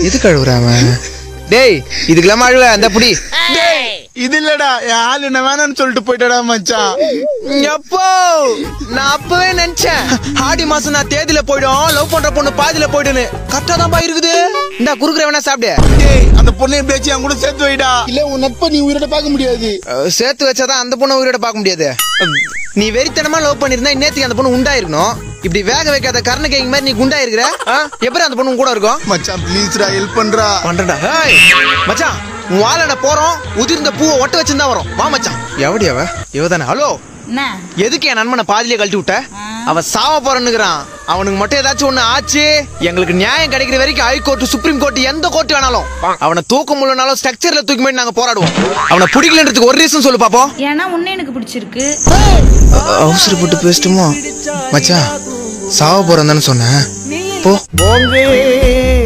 எதுக்கு அழுகுறான் அவன் டேய் இதுக்கெல்லாம் அழுவ அந்த புடி இது இல்லடா என் ஆளு என்ன வேணாம்னு சொல்லிட்டு போயிட்டடா மச்சான் எப்போ நான் அப்பவே நினைச்சேன் ஆடி மாசம் நான் தேதியில போயிடும் லவ் பண்ற பொண்ணு பாதியில போயிடுன்னு கரெக்டா தான் இருக்குது இந்த குறுக்குற வேணா சாப்பிடு டேய் அந்த பொண்ணையும் பேச்சு என் கூட சேர்த்து வைடா இல்ல உன் நட்பை நீ உயிரோட பார்க்க முடியாது அஹ், சேர்த்து வச்சாதான் அந்த பொண்ணை உயிரோட பார்க்க முடியாது நீ வெறித்தனமா லவ் பண்ணிருந்தா இன்னேத்துக்கு அந்த பொண்ணு உண்டாயிருக்கணும் இப்படி வேக வைக்காத கர்ண கேங்க மாதிரி நீ குண்டா இருக்கிற ஆ? எப்படி அந்த பொண்ணு உன் கூட இருக்கும் மச்சான் ப்ளீஸ்டா ஹெல்ப் பண்றா பண்றடா ஹேய் மச்சான் உன் வாழட போறோம் உதிர்ந்த பூவை ஒட்ட வச்சிருந்தா வரும் வா மச்சான் எவடி அவ இவதானே ஹலோ என்ன எதுக்கு என் நண்பனை பாதியிலே கழட்டி விட்ட அவன் சாவ போறன்னுக்குறான் அவனுக்கு மட்டும் ஏதாச்சும் ஒண்ணு ஆச்சு எங்களுக்கு நியாயம் கிடைக்கிற வரைக்கும் ஹைகோர்ட் சுப்ரீம் கோர்ட் எந்த கோர்ட் வேணாலும் அவனை தூக்க முடியலனாலும் ஸ்ட்ரக்சர்ல தூக்கி போய் நாங்க போராடுவோம் அவனை பிடிக்கலன்றதுக்கு ஒரு ரீசன் சொல்லு பாப்போம் ஏன்னா உன்னை எனக்கு பிடிச்சிருக்கு அவசரப்பட்டு பேசிட்டுமோ மச்சான் சாவ போறேன் தானே சொன்னேன் போ போங்க